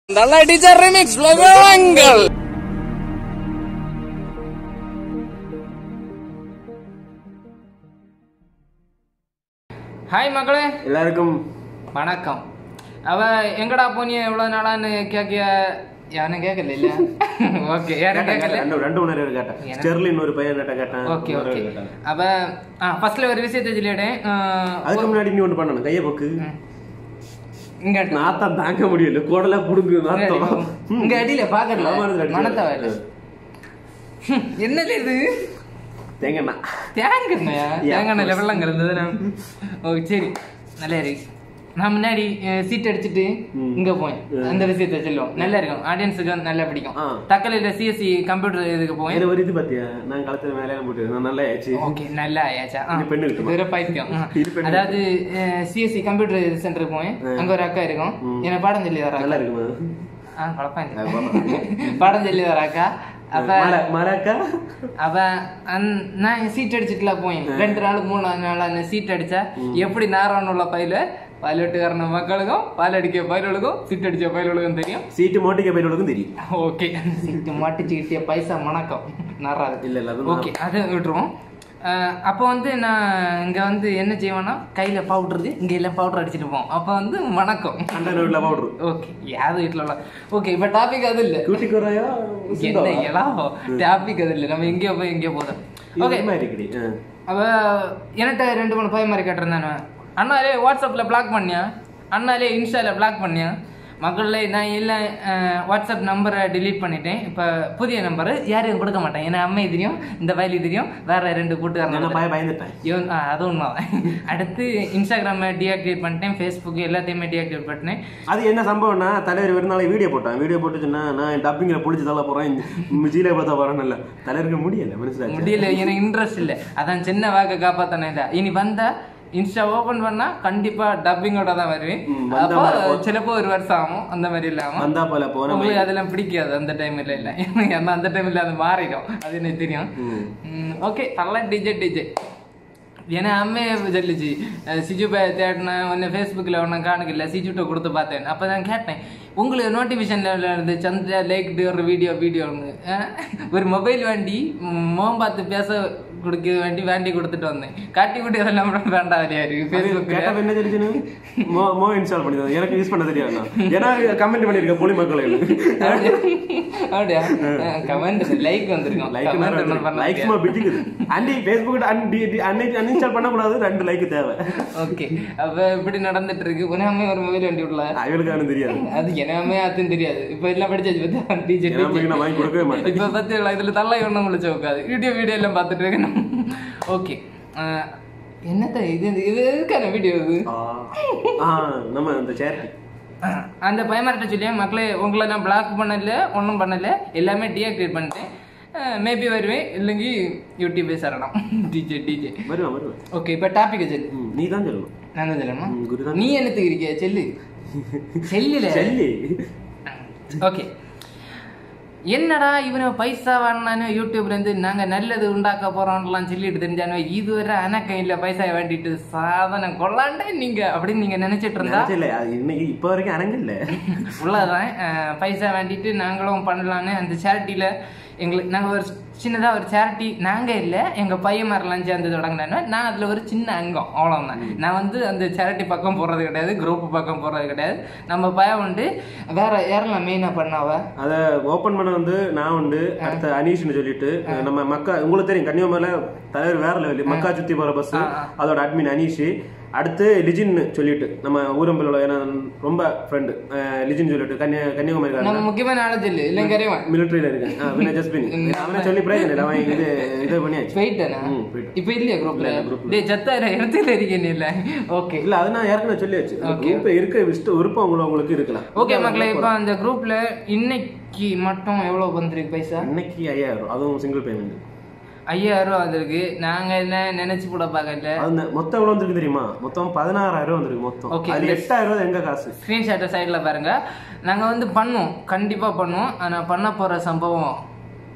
நல்ல teacher remix விவரங்கள் hi மக்களே எல்லாருக்கும் வணக்கம் அவ எங்கடா போனிய எவ்வளவு நாளான்னு கேட்க யாரும் கேட்கல இல்ல ஓகே யாரும் கேட்கல ரெண்டு ரெண்டு மணி நேரம் கேட்டேன் எனக்கு- ஸ்டெர்லின் ஒரு பையன் கிட்ட கேட்டேன் ஓகே இன்னொரு ஓகே கேட்டேன். அவ ஃபர்ஸ்ட்ல ஒரு விஷயத்தை சொல்லிடேன் அதுக்கு முன்னாடி நீ ஒண்ணு பண்ணணும் கைய பொக்கு இங்க நாத்தம் தாங்க முடியல கோடல புடுங்கு நாத்தம் இங்க அடியில பாக்கல ஆமா, இதுல அடியில. மனத்த வேலை என்னது இது தேங்கண்ணா தேங்கண்ணயா தேங்காய் லெவல்லாம் இருந்தது ஓ சரி நல்லா இருக்கு நான் முன்னாடி சீட் அடிச்சுட்டு ம். இங்க போய் அந்த விஷயத்த சொல்லுவோம் நல்லா இருக்கும் ஆடியன்ஸுக்கு நல்லா பிடிக்கும் ஆ. தக்கலையில சிஎஸ்சி கம்ப்யூட்டர் இதுக்கு போய் எனக்கு ஒரு இது பாத்தியா நான் களத்துல மேலே போட்டு நான் நல்லா ஆச்சு ஓகே நல்லா ஆயாச்சா ஆ. இது பெண்ணு இருக்குமா? இது ஒரு பைத்தியம் ஆ. இது பெண்ணு அதாவது சிஎஸ்சி கம்ப்யூட்டர் சென்டருக்கு போய் அங்க ஒரு அக்கா இருக்கும் ம். எனக்கு பாடம் சொல்லி தர நல்லா இருக்குமா ஆ குழப்பம் அது இல்லை. பாப்பா. பாடம் சொல்லி தர அக்கா அப்ப மர- மரக்கா அவ அந்- நான் சீட் அடிச்சுட்டுல போய் ரெண்டு நாள் மூணு நாள் அந்த சீட் அடிச்சா எப்படி நேரம் உள்ள பயில பால்வெட்டுக்காரன மக்களுக்கும் பால் அடிக்க பயிர்களுக்கும் சீட் அடிச்ச பயிர்களுக்கும் தெரியும் சீட்டு மோட்டிக்க பையனுக்கும் தெரியும் ஓகே சீட்டு மாட்டிச்சுக்கிட்டே பைசா மணக்கம் நாராது இல்ல இல்ல அது ஓகே அதை விட்டுருவோம் அஹ் அப்போ வந்து நான் இங்க வந்து என்ன செய்வேன்னா கையில பவுடர் இருக்கு இங்க எல்லாம் பவுடர் அடிச்சுட்டு போவோம் அப்போ வந்து வணக்கம் அண்டா வீட்டுல பவுடரு ஓகே யாரு வீட்டுல ஓகே இப்ப டாபிக் அது இல்ல கூட்டி குறையா என்ன எல்லாம் டாபிக் அது இல்ல நம்ம எங்கேயோ போய் எங்கேயோ போதும் ஓகே இருக்குடி ஆ. அவ என்கிட்ட ரெண்டு மூணு பையன் மாதிரி கேட்டிருந்தானு அண்ணாலே வாட்ஸ்அப்பில் பிளாக் பண்ணியா அண்ணாலே இன்ஸ்டாவில் பிளாக் பண்ணியா மக்களே நான் இல்லை வாட்ஸ்அப் நம்பரை delete பண்ணிட்டேன் இப்போ புதிய நம்பரு யாரையும் கொடுக்க மாட்டேன் ஏன்னா அம்மை தெரியும் இந்த வயலி தெரியும் வேற ரெண்டு நான் கூட்டுக்காரங்க பய பயந்துட்டேன் இவன் ஆ, அது உண்மை அடுத்து இன்ஸ்டாகிராமை டீஆக்டிவேட் பண்ணிட்டேன் ஃபேஸ்புக் எல்லாத்தையுமே டீஆக்டிவேட் பண்ணிட்டேன் அது என்ன சம்பவம்னா தலைவர் ஒரு நாளைக்கு வீடியோ போட்டான் வீடியோ போட்டு சொன்னா நான் டப்பிங்ல புடிச்சு தள்ள போறேன் ஜீல பார்த்தா போறேன் இல்ல தலைவருக்கு முடியல மனசுல முடியல எனக்கு இன்ட்ரெஸ்ட் இல்லை அதான் சின்ன வாக்க காப்பாத்தானே இல்லை இனி வந்தா இன்ஸ்டா ஓபன் பண்ணா கண்டிப்பா டப்பிங்கோட தான் வருவேன் ம், வந்தா அப்போ மாதிரி போ- சிலப்போ ஒரு வருஷம் ஆகும் அந்த மாதிரி இல்லாம வந்தா போல போன உங்களுக்கு அதெல்லாம் பிடிக்காது அந்த டைம்ல இல்ல ஏன்னா அந்த டைம்ல அது மாறிடும் அது எனக்கு தெரியும் ஓகே தள்ள டிஜே டிஜே ஏன்னா அம்மையை சொல்லிச்சு அஹ் சிஜு பை தேடினேன் உன்னை ஃபேஸ்புக்கில் ஒன்றும் காணுக்கில்ல சிஜுட்ட கொடுத்து பார்த்தேன் அப்போ தான் கேட்டேன் உங்களுக்கு நோட்டிஃபிகேஷனில் இருந்து சந்திர லைக் ஒரு வீடியோ வீடியோன்னு அஹ் ஒரு மொபைல் வேண்டி மோம் பார்த்து பேச கொடுக்க வேண்டி வேண்டி கொடுத்துட்டு வந்தேன் காட்டி குட்டி அதெல்லாம் வேண்டாம் யாரு ஃபேஸ்புக் கேட்டப்ப என்ன தெரிஞ்சுன்னு மோ மோ இன்ஸ்டால் பண்ணி தந்தேன். எனக்கு யூஸ் பண்ண தெரியாது ஏன்னா கமெண்ட் பண்ணிருக்க பொலி மக்களுக்கு அப்படியா கமெண்ட் லைக் வந்திருக்கும் லைக் கமெண்ட் ஒன்றும் பண்ண லைக் சும்மா பிடிக்குது அண்டி ஃபேஸ்புக் அன்இன்ஸ்டால் பண்ணக்கூடாது ரெண்டு லைக் தேவை ஓகே அப்ப இப்படி நடந்துட்டு இருக்கு உனமே ஒரு மொபைல் வண்டி விடல அவளுக்கு தெரியாது அது எனமே அதுவும் தெரியாது இப்ப எல்லாம் படிச்சாச்சு பத்தியா டீச்சர் எனக்கு நான் வாங்கி கொடுக்கவே மாட்டேன் இப்ப பத்தி இதுல தள்ளை ஒண்ணும் முடிச்ச உட்காது வீடியோ வீடியோ எல்லாம் பார்த்துட்டு இருக்கேன் ஓகே என்னத்த இது இது எதுக்கான வீடியோ இது ஆ, ஆ, நம்ம அந்த சேரிட்டி அந்த பயமார்ட்ட சொல்லி மக்களே உங்களை நான் பிளாக் பண்ணல ஒன்றும் பண்ணல எல்லாமே டீஆக்டிவேட் பண்ணிட்டேன் மேபி வருவேன் இல்லைங்கி யூடியூபே சரணம் டிஜே டிஜே வருவேன் வருவேன் ஓகே இப்போ டாபிக் சொல்லு ம், நீ தான் சொல்லணும் நான் தான் சொல்லணுமா ம், குருதான் நீ என்னத்துக்கு இருக்கிய செல்லு செல்லுல செல்லி ஓகே என்னடா இவனை பைசா வாங்கினானு யூடியூப்ல இருந்து நாங்க நல்லது உண்டாக்க போறோம்லாம் சொல்லிட்டு தெரிஞ்சானோ இதுவரை அனக்கம் இல்ல பைசா வேண்டிட்டு சாதனம் கொள்ளாண்டே நீங்க அப்படின்னு நீங்க நினைச்சிட்டு இருந்தா இல்ல அது இன்னைக்கு இப்ப வரைக்கும் அரங்க இல்ல உள்ளதான் அஹ், பைசா வேண்டிட்டு நாங்களும் பண்ணலான்னு அந்த சேரிட்டியில எங்களுக்கு நாங்கள் ஒரு சின்னதா ஒரு சேரிட்டி நாங்க இல்லை எங்க பையன் மாதிரிலாம் சேர்ந்து தொடங்கினேன்னா நான் அதுல ஒரு சின்ன அங்கம் அவ்வளவுதான் நான் வந்து அந்த சேரிட்டி பக்கம் போறது கிடையாது குரூப் பக்கம் போறது கிடையாது நம்ம பையன் உண்டு வேற யாரெல்லாம் மெயினா பண்ணாவ அத ஓபன் பண்ண வந்து நான் உண்டு அடுத்த அனீஷ்னு சொல்லிட்டு நம்ம மக்கா உங்களுக்கு தெரியும் கன்னியாகுமரியில தலைவர் வேற லெவல் மக்கா சுத்தி போற பஸ் அதோட அட்மின் அனீஷ் அடுத்து லிஜின்னு சொல்லிட்டு நம்ம ஊரம்பலோட ஏன்னா ரொம்ப ஃப்ரெண்டு லிஜின் சொல்லிட்டு கன்னியா கன்னியாகுமரி நம்ம முக்கியமான ஆளு இல்லை இல்லைங்க அறிவான் மிலிட்டரியில இருக்கேன் ஆ, பின்ன ஜஸ்பின் அவனை சொல்லி பிரயோஜனம் இல்லை அவன் இது இது பண்ணியாச்சு போயிட்டானா ம், போயிட்டான். இப்ப இல்லையா குரூப்ல இல்ல, group ல. டேய் சத்தாயிரம் இடத்துல இருக்கேன் இல்ல ஓகே இல்ல அது நான் ஏற்கனவே சொல்லியாச்சு குரூப்ல இருக்க விஷ்ட விருப்பம் உங்களுக்கு உங்களுக்கு இருக்கலாம் ஓகே மக்களே இப்போ அந்த குரூப்ல இன்னைக்கு மட்டும் எவ்வளவு வந்திருக்கு பைசா இன்னைக்கு ஐயாயிரம் அதுவும் சிங்கிள் பேமெண்ட் ஐயாயிரம் ரூபா வந்திருக்கு நாங்க என்ன நினைச்சு கூட பார்க்கல அது மொத்தம் எவ்வளவு வந்திருக்கு தெரியுமா மொத்தம் பதினாறாயிரம் ரூபாய் வந்திருக்கு மொத்தம் Okay. அதுல எட்டாயிரம் ரூபாய் எங்க காசு ஸ்க்ரீன்ஷாட்டை சைடில் பாருங்க நாங்க வந்து பண்ணுவோம் கண்டிப்பா பண்ணுவோம் ஆனா பண்ண போற சம்பவம்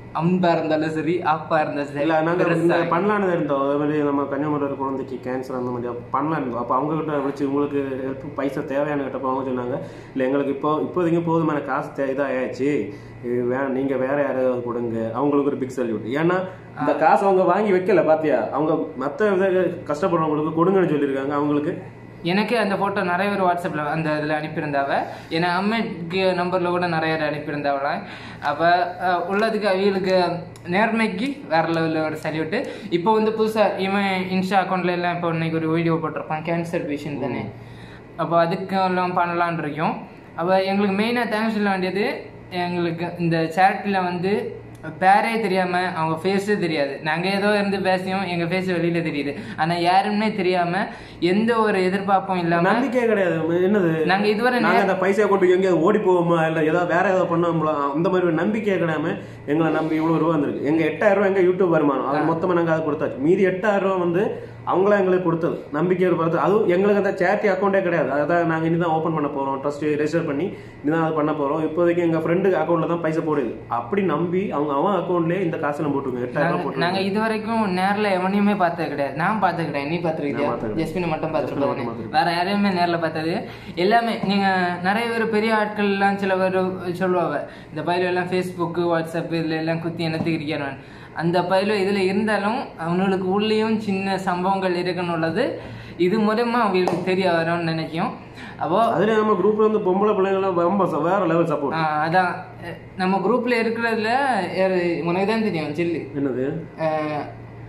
அம்பா இருந்தாலும் சரி ஆப்பா இருந்தாலும் சரி இல்ல நாங்க இந்த பெருசா. பண்ணலான்னு இருந்தோம் அதே மாதிரி நம்ம கன்னியாகுமரி குழந்தைக்கு கேன்சர் அந்த மாதிரி பண்ணலாம் இருந்தோம் அப்போ அவங்க கிட்ட விളിச்சு உங்களுக்கு ஹெல்ப் பைசா தேவையான கிட்டப்போ அவங்க சொன்னாங்க இல்ல எங்களுக்கு இப்போ இப்போதைக்கு போதுமான காசு தே- இதாயாச்சு இது வே நீங்க வேற யாராவது கொடுங்க அவங்களுக்கு ஒரு பிக் சல்யூட் ஏன்னா இந்த காசு அவங்க வாங்கி வைக்கல பாத்தியா அவங்க மத்த வித கஷ்டப்படுறவங்களுக்கு கொடுங்கன்னு சொல்லியிருக்காங்க அவங்களுக்கு எனக்கு அந்த ஃபோட்டோ நிறைய பேர் வாட்ஸ்அப்பில் அந்த இதில் அனுப்பியிருந்தாவ என் அம்மைக்கு நம்பரில் கூட நிறைய பேர் அனுப்பியிருந்தாவலாம் அப்போ உள்ளதுக்கு அவங்களுக்கு நேர்மைக்கு வேற லெவலில் ஒரு சல்யூட்டு இப்போ வந்து புதுசாக இவன் இன்ஸ்டா அக்கௌண்ட்ல எல்லாம் இப்போ இன்னைக்கு ஒரு வீடியோ போட்டிருப்பான் கேன்சர் பேஷண்ட் தானே அப்போ அதுக்கு எல்லாம் பண்ணலான் இருக்கோம் அப்போ எங்களுக்கு மெயினாக தேங்க்ஸ் சொல்ல வேண்டியது எங்களுக்கு இந்த சேட்டில் வந்து பேரே தெரியாம அவங்க ஃபேஸே தெரியாது நாங்க ஏதோ இருந்து பேசியும் எங்க ஃபேஸ் வெளியில தெரியுது ஆனா யாருமே தெரியாம எந்த ஒரு எதிர்பார்ப்பும் இல்லாம நம்பிக்கையே கிடையாது என்னது நாங்க இதுவரை நாங்க அந்த பைசா கொண்டு எங்கேயாவது ஓடி போவோமா இல்ல ஏதாவது வேற ஏதாவது பண்ணோம்ல அந்த மாதிரி ஒரு நம்பிக்கையே கிடையாம எங்களை நம்பி இவ்வளவு ரூபா வந்திருக்கு எங்க எட்டாயிரம் ரூபாய் எங்க யூடியூப் வருமானம் அது மொத்தமா நாங்க அதை கொடுத்தாச்சு மீதி எட்டாயிரம் ரூபாய் வந்து அவங்களா எங்களுக்கு கொடுத்தது நம்பிக்கை பொறுத்து அதுவும் எங்களுக்கு அந்த சேரிட்டி அக்கௌண்ட்டே கிடையாது அதான் நாங்க இனிதான் ஓபன் பண்ண போறோம் ட்ரஸ்ட் ரெஜிஸ்டர் பண்ணி இனிதான் அது பண்ண போறோம் இப்போதைக்கு எங்க ஃப்ரெண்டு அக்கௌண்ட்ல தான் பைசா போடுது அப்படி நம்பி அவங்க அவன் அக்கௌண்ட்லயே இந்த காசு நம்ம போட்டுருக்கோம் எட்டாயிரம் ரூபாய் போட்டு நாங்க இது வரைக்கும் நேர்ல எவனையுமே பார்த்தது கிடையாது நான் பார்த்தது கிடையாது நீ பார்த்துருக்கியா நான் பார்த்தது ஜஸ்பின் மட்டும் ஜஸ்மினை மட்டும் பார்த்துருப்பேன் வேற யாரையுமே நேர்ல பார்த்தது எல்லாமே நீங்க நிறைய பேர் பெரிய ஆட்கள் எல்லாம் சில பேர் சொல்லுவாங்க இந்த பயில எல்லாம் ஃபேஸ்புக் வாட்ஸ்அப் இதுல எல்லாம் குத்தி என்னத்துக்கு இருக்கிறான் அந்த பயில இதுல இருந்தாலும் அவங்களுக்கு உள்ளேயும் சின்ன சம்பவங்கள் இருக்குன்னு உள்ளது இது மூலமா அவங்களுக்கு தெரிய வரும்னு நினைக்கும் அப்போ அதுல நம்ம குரூப்ல வந்து பொம்பளை பிள்ளைங்க எல்லாம் ரொம்ப ச- வேற லெவல் சப்போர்ட் ஆஹ் அதான் அஹ் நம்ம குரூப்ல இருக்கிறதுல யாரு உனக்கு தான் தெரியும் சில்லு என்னது அஹ்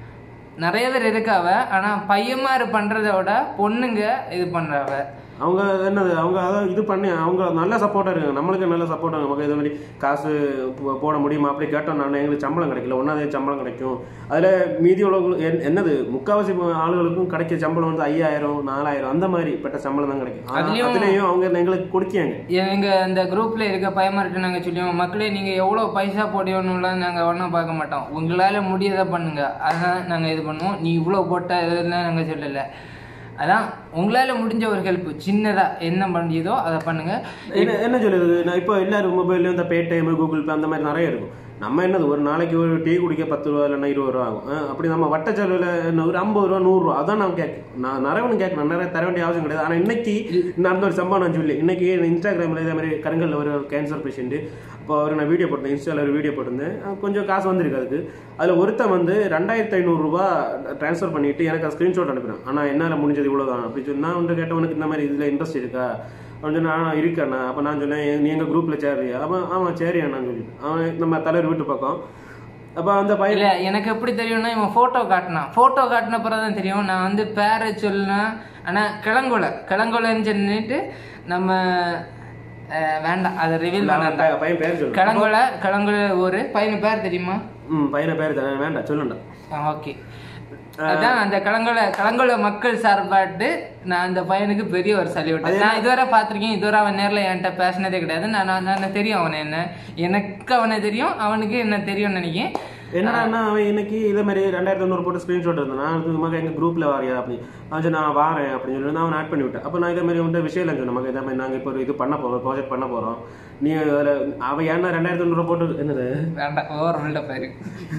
நிறைய பேர் இருக்காவ ஆனா பையன்மாரு பண்றதை விட பொண்ணுங்க இது பண்றாவ அவங்க என்னது அவங்க அதான் இது பண்ணி அவங்க நல்ல சப்போர்ட்டாக இருக்காங்க நம்மளுக்கு நல்ல சப்போர்ட்டாக நமக்கு இது மாதிரி காசு போ- போட முடியுமா அப்படி கேட்டோம் நான் எங்களுக்கு சம்பளம் கிடைக்கல ஒன்றாவது சம்பளம் கிடைக்கும் அதில் மீதி உள்ளவங்க என்- என்னது முக்காவாசி ஆளுகளுக்கும் கிடைக்கிற சம்பளம் வந்து ஐயாயிரம் நாலாயிரம் அந்த மாதிரி பட்ட சம்பளம் தான் கிடைக்கும் ஆனா, அதுலயும் அதுலயும் அவங்க எங்களுக்கு கொடுக்காங்க எங்க இந்த குரூப்ல இருக்க பையன்மார்கிட்ட நாங்க சொல்லுவோம் மக்களே நீங்க எவ்வளவு பைசா போடியோன்னு நாங்க ஒன்றும் பார்க்க மாட்டோம் உங்களால முடியதை பண்ணுங்க அதான் நாங்க இது பண்ணுவோம் நீ இவ்வளவு போட்ட இதெல்லாம் நாங்க சொல்லல அதான் உங்களால முடிஞ்ச ஒரு ஹெல்ப் சின்னதா என்ன பண்ணியதோ அதை பண்ணுங்க என்ன என்ன சொல்லுது நான் இப்போ எல்லாரும் மொபைல்லையும் இந்த பேடிஎம் கூகுள் பே அந்த மாதிரி நிறைய இருக்கும் நம்ம என்னது ஒரு நாளைக்கு ஒரு டீ குடிக்க பத்து ரூபா இல்லைன்னா இருபது ரூபா ஆகும் அஹ் அப்படி நம்ம வட்ட செலவில் என்ன ஒரு ஐம்பது ரூபா நூறுரூவா அதான் நான் கேட்க நான் நிறைய கேட்கணும் நிறைய தர வேண்டிய அவசியம் கிடையாது ஆனால் இன்னைக்கு நடந்த ஒரு சம்பவம் நான் சொல்லி இன்னைக்கு இன்ஸ்டாகிராமில் இதே மாதிரி கருங்கல்ல ஒரு கேன்சர் பேஷண்ட் அப்போ அவர் நான் வீடியோ போட்டேன் இன்ஸ்டாவில் ஒரு வீடியோ போட்டிருந்தேன் அஹ் கொஞ்சம் காசு வந்திருக்கு அதுக்கு அதில் ஒருத்தன் வந்து ரெண்டாயிரத்தி ஐநூறுரூவா ட்ரான்ஸ்ஃபர் பண்ணிட்டு எனக்கு ஸ்க்ரீன்ஷாட் அனுப்பினான் ஆனால் என்னால் முடிஞ்சது இவ்வளோ தான் அப்படி சொல்லி நான் வந்து கேட்டவனுக்கு இந்த மாதிரி இதில் இன்ட்ரெஸ்ட் இருக்கா அவன் சொன்னா "ஆ, இருக்கண்ணா அப்போ நான் சொன்னேன் "நீ எங்கள் குரூப்பில் சேரியா அவன் ஆமாம் சரி அண்ணான்னு சொல்லிட்டு அவன் நம்ம தலைவர் வீட்டு பக்கம் அப்போ அந்த பையன் இல்ல எனக்கு எப்படி தெரியும்னா இவன் போட்டோ காட்டினான் போட்டோ காட்டின பிறகுதான் தெரியும் நான் வந்து பேரை சொன்னேன் ஆனா கிளங்குல கிளங்குலன்னு சொல்லிட்டு நம்ம அஹ், வேண்டாம் அதை ரிவீல் அவன் பண்ண பையன் பையன் பேர் சொல்லு கிளங்குல கிளங்குல ஒரு பையன் பேர் தெரியுமா ம் பையனை பேர் தரேன் வேண்டாம் சொல்லுண்டா ஓகே அதான் அந்த கலங்கோல கலங்கோல மக்கள் சார்பாட்டு நான் அந்த பையனுக்கு பெரிய ஒரு சல்யூட் நான் இதுவரை பார்த்திருக்கேன் இதுவரை அவன் நேர்ல என்கிட்ட பேசினதே கிடையாது நான் நான் நான் தெரியும் அவனை என்ன எனக்கு அவனை தெரியும் அவனுக்கு என்ன தெரியும்னு நினைக்கிறேன் என்னடா அவன் இன்னைக்கு இதே மாதிரி ரெண்டாயிரத்தி ஐநூறு போட்டு ஸ்க்ரீன்ஷாட் இருந்தான் நான் அதுக்கு மக எங்கள் குரூப்பில் வாரியா அப்படி அவன் சொன்னா, நான் வாரேன் அப்படின்னு சொல்லி நான் அவனை ஆட் பண்ணி விட்டேன் அப்போ நான் இதே மாதிரி வந்து விஷயம் இல்லை சொன்னேன் மக இதே மாதிரி நாங்கள் இப்போ ஒரு இது பண்ண போகிறோம் ப்ராஜெக்ட் பண்ண போகிறோம் நீ அதில் அவன் ஏன்னா ரெண்டாயிரத்தி ஐநூறு போட்டு என்னது வேண்டாம் ஓவர் பில்டப் ஆயிரு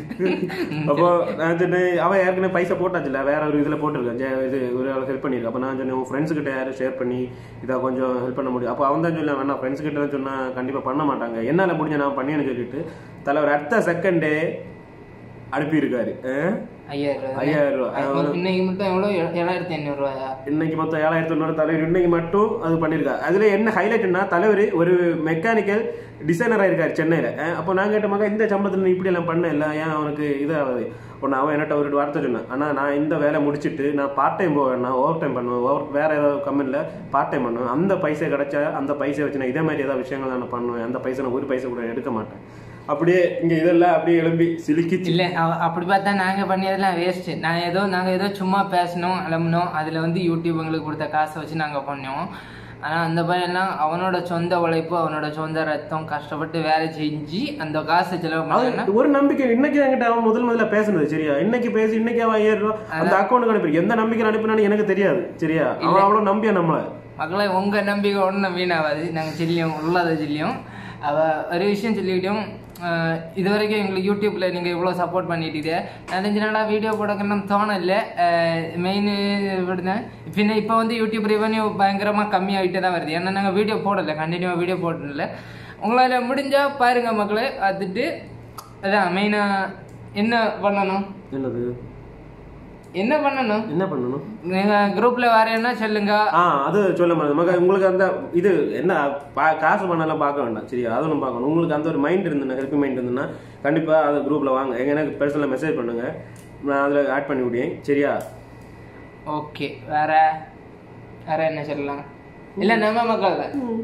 அப்போ நான் சொன்னேன் அவன் ஏற்கனவே பைசா போட்டாச்சுல வேற ஒரு இதில் போட்டிருக்கேன் ஜெ- இது ஒரு ஆள் ஹெல்ப் பண்ணியிருக்கேன் அப்போ நான் சொன்னேன் உன் ஃப்ரெண்ட்ஸ் கிட்ட யாரும் ஷேர் பண்ணி இதை கொஞ்சம் ஹெல்ப் பண்ண முடியும் அப்போ அவன் தான் சொல்லுவேன் வேணா ஃப்ரெண்ட்ஸ் கிட்ட தான் சொன்னா கண்டிப்பாக பண்ண மாட்டாங்க என்னால் முடிஞ்ச நான் பண்ணியேன்னு சொல்லிட்டு தலைவர் அடுத்த செகண்டே அனுப்பியிருக்காரு அஹ்? ஐயாயிரம் ரூபாய் ஐயாயிரம் ரூபா தானே? இன்னைக்கு மட்டும் எவ்வளோ ஏழாயிரத்தி ஐநூறு ரூபாயா இன்னைக்கு மொத்தம் ஏழாயிரத்தி தொண்ணூறு தலைவர் இன்னைக்கு மட்டும் அது பண்ணியிருக்காரு அதுல என்ன ஹைலைட்னா தலைவர் ஒரு மெக்கானிக்கல் டிசைனரா இருக்காரு சென்னையில அஹ் அப்போ நான் கேட்ட மகன் இந்த சம்பளத்துல நீ இப்படி எல்லாம் பண்ண இல்ல ஏன் அவனுக்கு இதாகுது ஒன்று அவன் என்கிட்ட ஒரு வார்த்தை சொன்னான் ஆனா நான் இந்த வேலை முடிச்சிட்டு நான் பார்ட் டைம் போவேன் நான் ஓவர் டைம் பண்ணுவேன் ஓவர் வேற ஏதாவது கம்பெனியில் பார்ட் டைம் பண்ணுவேன் அந்த பைசா கிடைச்சா அந்த பைசா வச்சு நான் இதே மாதிரி ஏதாவது விஷயங்கள் நான் பண்ணுவேன் அந்த பைசா நான் ஒரு பைசா கூட எடுக்க மாட்டேன் அப்படியே இங்க இதெல்லாம் அப்படியே எழும்பி சிலுக்கிச்சு இல்ல அவ- அப்படி பார்த்தா நாங்க பண்ணியதெல்லாம் வேஸ்ட் நாங்க ஏதோ நாங்க ஏதோ சும்மா பேசணும் அலம்பணும் அதுல வந்து யூடியூப் எங்களுக்கு கொடுத்த காசை வச்சு நாங்க பண்ணோம் ஆனா அந்த பையன்லாம் அவனோட சொந்த உழைப்பு அவனோட சொந்த ரத்தம் கஷ்டப்பட்டு வேலை செஞ்சு அந்த காசை செலவு பண்ணா அது ஒரு நம்பிக்கை இன்னைக்கு என்கிட்ட அவன் முதல் முதல்ல பேசுனது சரியா இன்னைக்கு பேசி இன்னைக்கு அவன் ஏழு ரூபா அந்த அக்கௌண்ட்டுக்கு அனுப்பி எந்த நம்பிக்கை அனுப்பினான்னு எனக்கு தெரியாது சரியா அவன் அவ்வளவு நம்பியா நம்மள மக்களை உங்க நம்பிக்கை ஒன்றும் வீணாகாது நாங்க சொல்லியும் உள்ளதை சொல்லியும் அவ ஒரு விஷயம் சொல்லிக்கிட்டோம் அஹ், இது வரைக்கும் எங்களுக்கு யூடியூப்ல நீங்க இவ்வளவு சப்போர்ட் பண்ணிட்டீங்க நாலஞ்சு நாளா வீடியோ போடக்கணும் தோணல மெயின் இവിടുന്ന് പിന്നെ இப்போ வந்து யூடியூப் ரெவன்யூ பயங்கரமா கம்மியாகிட்டே தான் வருது ஏன்னா நாங்கள் வீடியோ போடல கண்டினியூவா வீடியோ போடல உங்களால முடிஞ்சா பாருங்க மக்களே பார்த்துட்டு அதான் மெயினா என்ன பண்ணணும் என்னது என்ன பண்ணணும் என்ன பண்ணணும் நீங்க குரூப்ல வரேன்னா சொல்லுங்க ஆ அது சொல்ல மாதிரி மக உங்களுக்கு அந்த இது என்ன பா- காசு பண்ணலாம் பார்க்க வேண்டாம் சரியா அதெல்லாம் பார்க்கணும் உங்களுக்கு அந்த ஒரு மைண்ட் இருந்ததுன்னா ஹெல்ப் மைண்ட் இருந்ததுன்னா கண்டிப்பா அந்த குரூப்ல வாங்க எங்க எனக்கு பர்சனலாக மெசேஜ் பண்ணுங்க நான் அதில் ஆட் பண்ணி விடுவேன் சரியா ஓகே வேற வேற என்ன சொல்லலாம் இல்ல நம்ம மக்கள்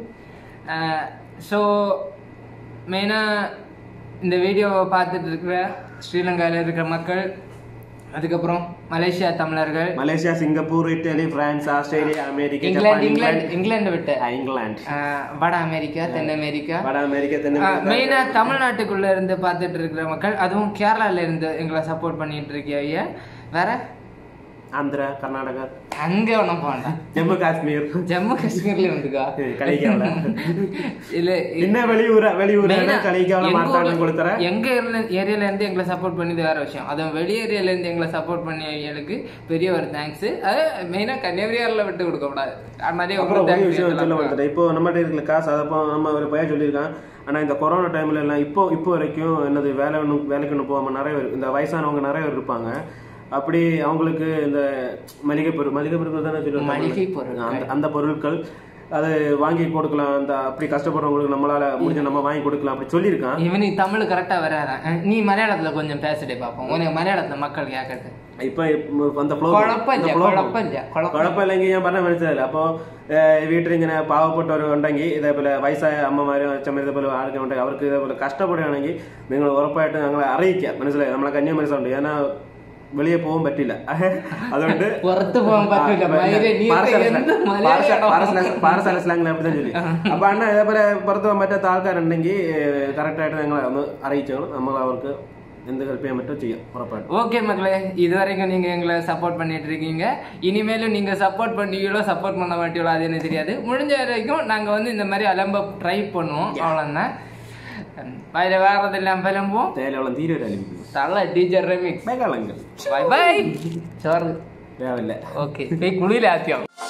ஸோ மெயினாக இந்த வீடியோவை பார்த்துட்டு இருக்கிற ஸ்ரீலங்காவில் இருக்கிற மக்கள் அதுக்கப்புறம் மலேசியா தமிழர்கள் Malaysia Singapore Italy France Australia America England Japan England England England விட்டு ஆ, இங்கிலாந்து ஆஹ் வட அமெரிக்கா தென் அமெரிக்கா வட அமெரிக்கா தென் மெயினா தமிழ்நாட்டுக்குள்ள இருந்து பார்த்துட்டு இருக்கிற மக்கள் அதுவும் கேரளால இருந்து எங்களை சப்போர்ட் பண்ணிட்டு இருக்கீங்க வேற ஆந்திரா கர்நாடகா அங்க ஒன்றும் போகலாம் ஜம்மு காஷ்மீர் ஜம்மு காஷ்மீர்ல இருந்துக்கா கலிக்காவில இல்ல என்ன வெளியூரா வெளியூர் Main ஆ கலிக்காவில எங்க மாட்டாண்டம் ஊர்ல- கொடுத்துற எங்க ஏரியால இருந்து எங்களை சப்போர்ட் பண்ணது வேற விஷயம் அதுவும் வெளி ஏரியால இருந்து எங்களை சப்போர்ட் பண்ணியவங்களுக்கு பெரிய ஒரு தேங்க்ஸ் அது மெயினா கன்னியாகுமரியாரில் விட்டு கொடுக்க கூடாது நிறைய அப்புறம் ஒரு thanks விஷயம் சொல்ல சொல்லலாம். வந்துட்டேன் இப்போ நம்மகிட்ட இருக்கிற காசு அதப்போ நம்ம ஒரு பையன் சொல்லியிருக்கான் ஆனா இந்த கொரோனா டைம்ல எல்லாம் இப்போ இப்போ வரைக்கும் என்னது வேலை ஒன்றும் வேலைக்கு ஒன்றும் போகாம நிறைய பேர் இந்த வயசானவங்க நிறைய பேர் இருப்பாங்க அப்படி அவங்களுக்கு இந்த மளிகை பொருள் மளிகை பொருட்கள் தானே சொல்லுவாங்க மளிகை பொருட்கள். அந்த அந்த பொருட்கள் அது வாங்கி கொடுக்கலாம் அந்த அப்படி கஷ்டப்படுறவங்களுக்கு நம்மளால முடிஞ்ச நம்ம வாங்கி கொடுக்கலாம் அப்படி சொல்லியிருக்கான் இவனுக்கு தமிழ் கரெக்டா வராதான் நீ மலையாளத்துல கொஞ்சம் பேசிட்டே பார்ப்போம் உனக்கு மலையாளத்துல மக்கள் கேட்கறது இப்ப இப்ப அந்த flow- കുഴപ്പമില്ല அந்த flow- കുഴപ്പമില്ല കുഴപ്പം കുഴപ്പമില്ലെങ്കിൽ ഞാൻ പറഞ്ഞ മനസ്സിലായില്ല അപ്പോ വീട്ടിൽ ഇങ്ങനെ പാവപ്പെട്ടവർ ഉണ്ടെങ്കിൽ ഇതേപോലെ വയസ്സായ അമ്മമാരും അച്ഛന്മാരും ഇതേപോലെ ആൾക്കാർ ഉണ്ടെങ്കിൽ അവർക്ക് ഇതേപോലെ കഷ്ടപ്പെടുകയാണെങ്കിൽ നിങ്ങൾ ഉറപ്പായിട്ട് ഞങ്ങളെ അറിയിക്കുക മനസ്സിലായി നമ്മളെ കന്യാമനസ്സുണ്ട് ഞാൻ വെളിയെ പോകാൻ പറ്റില്ല അതുകൊണ്ട് പുറത്ത് പോകാൻ പറ്റില്ല മയിലെ നീ എന്ത് മലയാളിയാണോ? പാറസ്ഥല സ്ലാങ്ങിൽ അപ്പടി ചൊല്ലി അപ്പൊ അണ്ണ ഇതേപോലെ പുറത്ത് പോകാൻ പറ്റാത്ത ആൾക്കാരുണ്ടെങ്കിൽ കറക്റ്റ് ആയിട്ട് ഞങ്ങളെ ഒന്ന് അറിയിച്ചോണം നമ്മൾ അവർക്ക് എന്ത് ഹെൽപ്പ് ചെയ്യാൻ പറ്റുമോ ചെയ്യാം ഉറപ്പായിട്ടും ஓகே மக்களே இது வரைக்கும் நீங்க எங்களை சப்போர்ட் பண்ணிட்டு இருக்கீங்க இனிமேலும் நீங்க சப்போர்ட் பண்ணுவீங்களோ சப்போர்ட் பண்ண மாட்டீங்களோ அது எனக்கு தெரியாது முடிஞ்ச வரைக்கும் நாங்க வந்து இந்த மாதிரி அலம்ப ட்ரை பண்ணுவோம் அவ்வளோதான் வேற வேற எதெல்லாம் விளம்புவோம் തേലോളം തീരെ ഒരു അലിപ്പിക്കും தலை டீச்சர் ரெமிக்ஸ் മേഘാളങ്ങൾ பை பை சோறு രാവിലെ ஓகே போய் குளியில் ஆத்தியம்